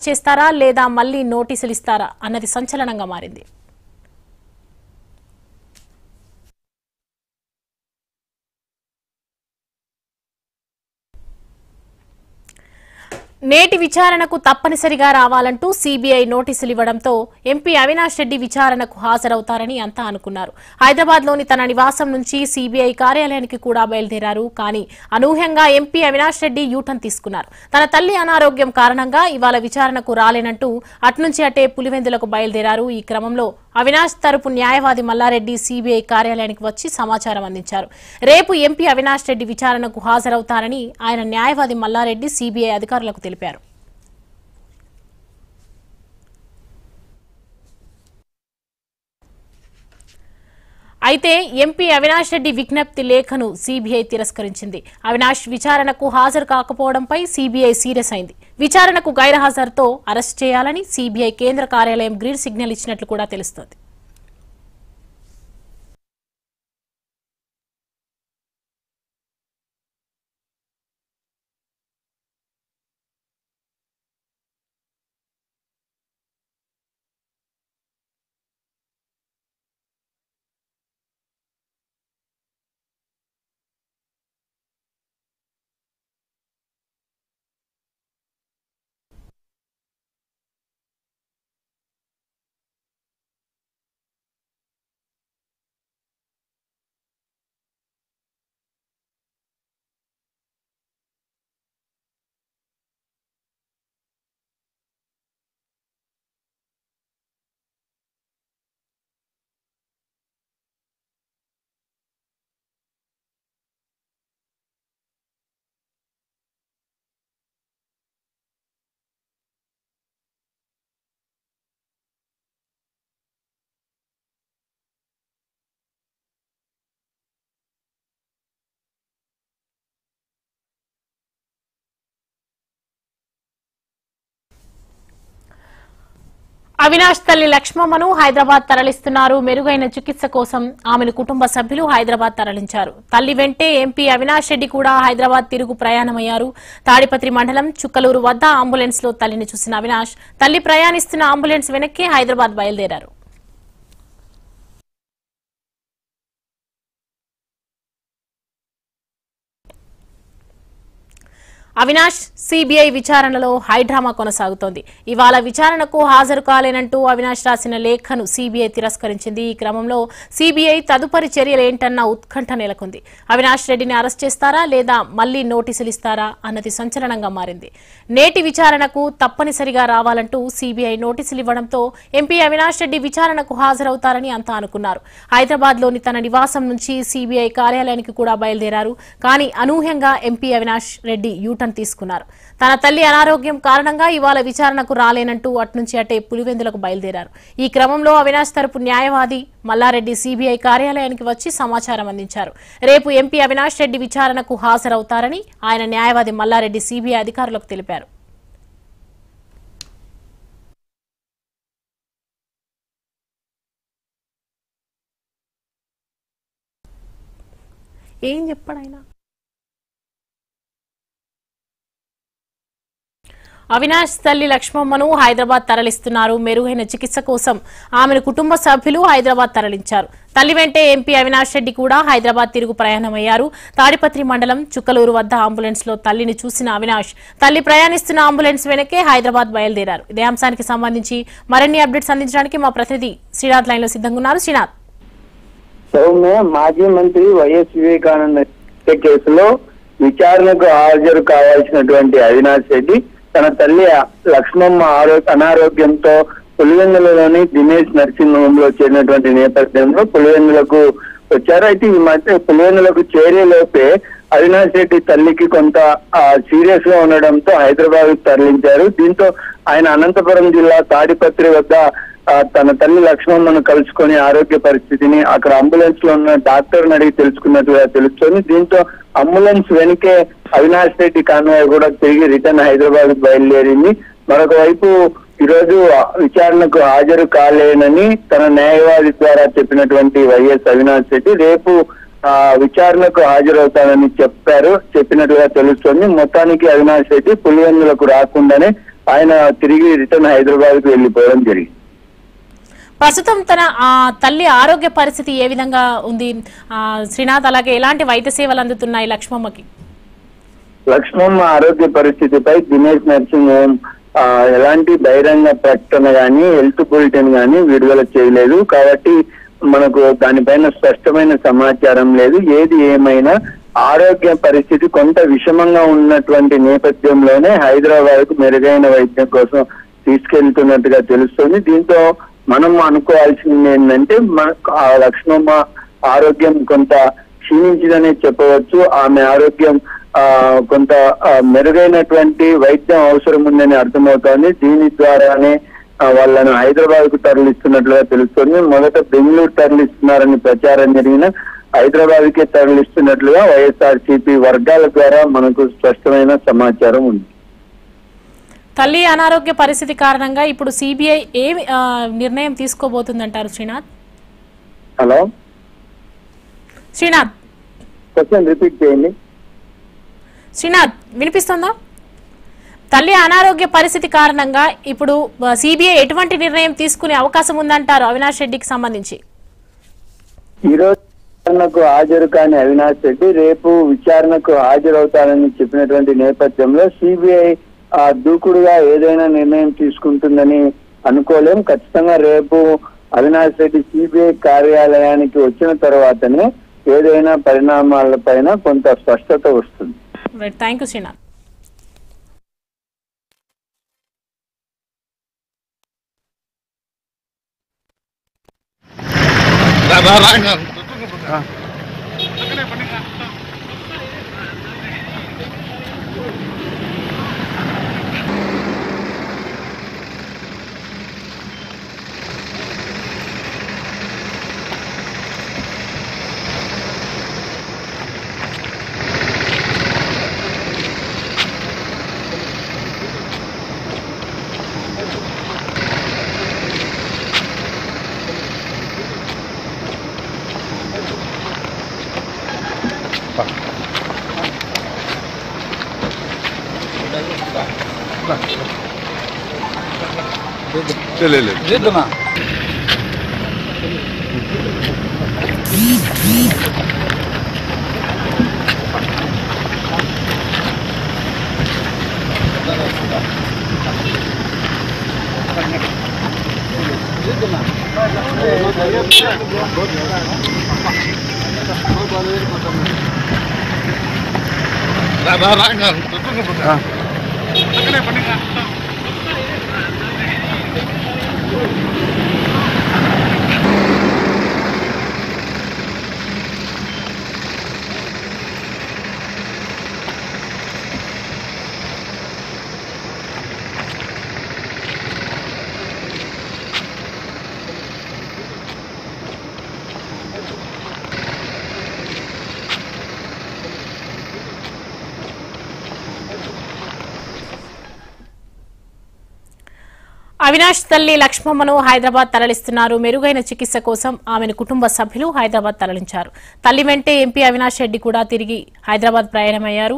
చేస్తారా లేదా మళ్లీ నోటీసులు ఇస్తారా అన్నది సంచలనంగా మారింది నేటి విచారణకు తప్పనిసరిగా రావాలంటూ సీబీఐ నోటీసులు ఇవ్వడంతో ఎంపీ అవినాష్ రెడ్డి విచారణకు హాజరవుతారని అంతా అనుకున్నారు హైదరాబాద్లోని తన నివాసం నుంచి సీబీఐ కార్యాలయానికి కూడా బయలుదేరారు కానీ అనూహ్యంగా ఎంపీ అవినాష్ రెడ్డి యూటర్న్ తీసుకున్నారు తన తల్లి అనారోగ్యం కారణంగా ఇవాళ విచారణకు రాలేనంటూ అట్నుంచి అటే పులివెందులకు బయలుదేరారు ఈ క్రమంలో అవినాష్ తరపు న్యాయవాది మల్లారెడ్డి సీబీఐ కార్యాలయానికి వచ్చి సమాచారం అందించారు రేపు ఎంపీ అవినాష్ రెడ్డి విచారణకు హాజరవుతారని ఆయన న్యాయవాది మల్లారెడ్డి సీబీఐ అధికారులకు తెలిపారు అయితే ఎంపీ అవినాష్ రెడ్డి విజ్ఞప్తి లేఖను సీబీఐ తిరస్కరించింది అవినాష్ విచారణకు హాజరు కాకపోవడంపై సీబీఐ సీరియస్ అయింది విచారణకు గైర్హాజరుతో అరెస్ట్ చేయాలని సీబీఐ కేంద్ర కార్యాలయం గ్రీన్ సిగ్నల్ ఇచ్చినట్లు కూడా తెలుస్తోంది అవినాష్ తల్లి లక్ష్మమ్మను హైదరాబాద్ తరలిస్తున్నారు మెరుగైన చికిత్స కోసం ఆమెను కుటుంబ సభ్యులు హైదరాబాద్ తరలించారు తల్లి వెంటే ఎంపీ అవినాష్ రెడ్డి కూడా హైదరాబాద్ తిరుగు ప్రయాణమయ్యారు తాడిపత్రి మండలం చుక్కలూరు వద్ద అంబులెన్స్ లో తల్లిని చూసిన అవినాష్ తల్లి ప్రయాణిస్తున్న అంబులెన్స్ వెనక్కి హైదరాబాద్ బయలుదేరారు అవినాష్ సిబిఐ విచారణలో హైడ్రామా కొనసాగుతోంది ఇవాళ విచారణకు హాజరు కాలేనంటూ అవినాష్ రాసిన లేఖను సిబిఐ తిరస్కరించింది ఈ క్రమంలో సిబిఐ తదుపరి చర్యలేంటన్న ఉత్కంఠ నెలకొంది అవినాష్ రెడ్డిని అరెస్ట్ చేస్తారా లేదా మళ్లీ నోటీసులు ఇస్తారా అన్నది సంచలనంగా మారింది నేటి విచారణకు తప్పనిసరిగా రావాలంటూ సిబిఐ నోటీసులు ఇవ్వడంతో ఎంపీ అవినాష్ రెడ్డి విచారణకు హాజరవుతారని అంతా అనుకున్నారు హైదరాబాద్ లోని తన నివాసం నుంచి సిబిఐ కార్యాలయానికి కూడా బయలుదేరారు కానీ అనూహ్యంగా ఎంపీ అవినాష్ రెడ్డి యూటర్న్ తీసుకున్నారు తన తల్లి అనారోగ్యం కారణంగా ఇవాళ విచారణకు రాలేనంటూ అట్నుంచి అటే పులివెందులకు బయలుదేరారు ఈ క్రమంలో అవినాష్ తరపు న్యాయవాది మల్లారెడ్డి సిబిఐ కార్యాలయానికి వచ్చి సమాచారం అందించారు రేపు ఎంపీ అవినాష్ రెడ్డి విచారణకు హాజరవుతారని ఆయన న్యాయవాది మల్లారెడ్డి సిబిఐ అధికారులకు తెలిపారు ఏం చెప్పాడైనా అవినాష్ తల్లి లక్ష్మమ్మను హైదరాబాద్ తరలిస్తున్నారు మెరుగైన చికిత్స కోసం ఆమెను కుటుంబ సభ్యులు హైదరాబాద్ తరలించారు తల్లి వెంటే ఎంపీ అవినాష్ రెడ్డి కూడా హైదరాబాద్ తిరుగు ప్రయాణమయ్యారు తాడిపత్రి మండలం చుక్కలూరు వద్ద అంబులెన్స్ లో తల్లిని చూసిన అవినాష్ తల్లి ప్రయాణిస్తున్న అంబులెన్స్ వెనకే హైదరాబాద్ బయలుదేరారు ఇదే అంశానికి సంబంధించి మరిన్ని అప్డేట్స్ అందించడానికి మా ప్రతినిధి శ్రీనాథ్ లైన్ లో సిద్ధంగా ఉన్నారు శ్రీనాథ్ సౌమ్య మాజీ మంత్రి వైఎస్ వివేకానంద హత్య కేసులో విచారణకు హాజరు కావాల్సినటువంటి అవినాష్ రెడ్డి తన తల్లి లక్ష్మమ్మ ఆరో అనారోగ్యంతో పులివెందులలోని దినేష్ నర్సింగ్ హోమ్ లో చేరినటువంటి నేపథ్యంలో పులివెందులకు వచ్చారు అయితే ఈ మధ్య పులివెందులకు చేరేలోపే అవినాష్ రెడ్డి తల్లికి కొంత సీరియస్ గా ఉండడంతో హైదరాబాద్ తరలించారు దీంతో ఆయన అనంతపురం జిల్లా తాడిపత్రి వద్ద ఆ, తన తల్లి లక్ష్మమ్మను కలుసుకొని ఆరోగ్య పరిస్థితిని అక్కడ అంబులెన్స్ లో ఉన్న డాక్టర్ అడిగి తెలుసుకున్నట్టుగా తెలుస్తోంది దీంతో అంబులెన్స్ వెనుకే అవినాష్ రెడ్డి కాన్వాయ్ కూడా తిరిగి రిటర్న్ హైదరాబాద్ బయలుదేరింది మరొక వైపు ఈరోజు విచారణకు హాజరు కాలేనని తన న్యాయవాది ద్వారా చెప్పినటువంటి వైఎస్ అవినాష్ రెడ్డి రేపు ఆ విచారణకు హాజరవుతానని చెప్పారు చెప్పినట్టుగా తెలుస్తోంది మొత్తానికి అవినాష్ రెడ్డి పులివెందులకు రాకుండానే ఆయన తిరిగి రిటర్న్ హైదరాబాద్ కు వెళ్ళిపోవడం జరిగింది ప్రస్తుతం తన ఆ, తల్లి ఆరోగ్య పరిస్థితి ఏ విధంగా ఉంది ఆ, శ్రీనాథ్ అలాగే ఎలాంటి వైద్య సేవలు అందుతున్నాయి లక్ష్మమ్మకి లక్ష్మమ్మ ఆరోగ్య పరిస్థితిపై దినేష్ నర్సింగ్ హోమ్ ఆ, ఎలాంటి బహిరంగ ప్రకటన గాని హెల్త్ బులెటిన్ గాని విడుదల చేయలేదు కాబట్టి మనకు దానిపైన స్పష్టమైన సమాచారం లేదు ఏది ఏమైనా ఆరోగ్య పరిస్థితి కొంత విషమంగా ఉన్నటువంటి నేపథ్యంలోనే హైదరాబాద్ కు మెరుగైన వైద్యం కోసం తీసుకెళ్తున్నట్టుగా తెలుస్తుంది దీంతో మనం అనుకోవాల్సింది ఏంటంటే మనకు ఆ లక్ష్మమ్మ ఆరోగ్యం కొంత క్షీణించిందనే చెప్పవచ్చు ఆమె ఆరోగ్యం ఆ కొంత ఆ, మెరుగైనటువంటి వైద్యం అవసరం ఉందని అర్థమవుతోంది దీని ద్వారానే ఆ, వాళ్ళను హైదరాబాద్ కు తరలిస్తున్నట్లుగా తెలుస్తోంది మొదట బెంగళూరు తరలిస్తున్నారని ప్రచారం జరిగిన హైదరాబాద్ కే తరలిస్తున్నట్లుగా వైఎస్ఆర్ వర్గాల ద్వారా మనకు స్పష్టమైన సమాచారం ఉంది తల్లి అనారోగ్య పరిస్థితి కారణంగా ఇప్పుడు సిబిఐ ఏ ఆ, నిర్ణయం తీసుకోబోతుందంటారు Srinath hello Srinath question repeat చేయండి శ్రీనాథ్ వినిపిస్తుందా తల్లి అనారోగ్య పరిస్థితి కారణంగా ఇప్పుడు సిబిఐ ఎటువంటి నిర్ణయం తీసుకునే అవకాశం ఉందంటారు అవినాష్ రెడ్డికి సంబంధించి ఈ రోజు విచారణకు హాజరు కాని అవినాష్ రెడ్డి రేపు విచారణకు హాజరవుతానని చెప్పినటువంటి నేపథ్యంలో సిబిఐ ఆ దూకుడుగా ఏదైనా నిర్ణయం తీసుకుంటుందని అనుకోలేం ఖచ్చితంగా రేపు అవినాష్ రెడ్డి సిబిఐ కార్యాలయానికి వచ్చిన తర్వాతనే ఏదైనా పరిణామాలపైన కొంత స్పష్టత వస్తుంది right thank you Srinath Avinash తల్లి లక్ష్మమ్మను హైదరాబాద్ తరలిస్తున్నారు మెరుగైన చికిత్స కోసం ఆమెను కుటుంబ సభ్యులు హైదరాబాద్ తరలించారు తల్లి వెంటే ఎంపీ అవినాష్ రెడ్డి కూడా తిరిగి హైదరాబాద్ ప్రయాణమయ్యారు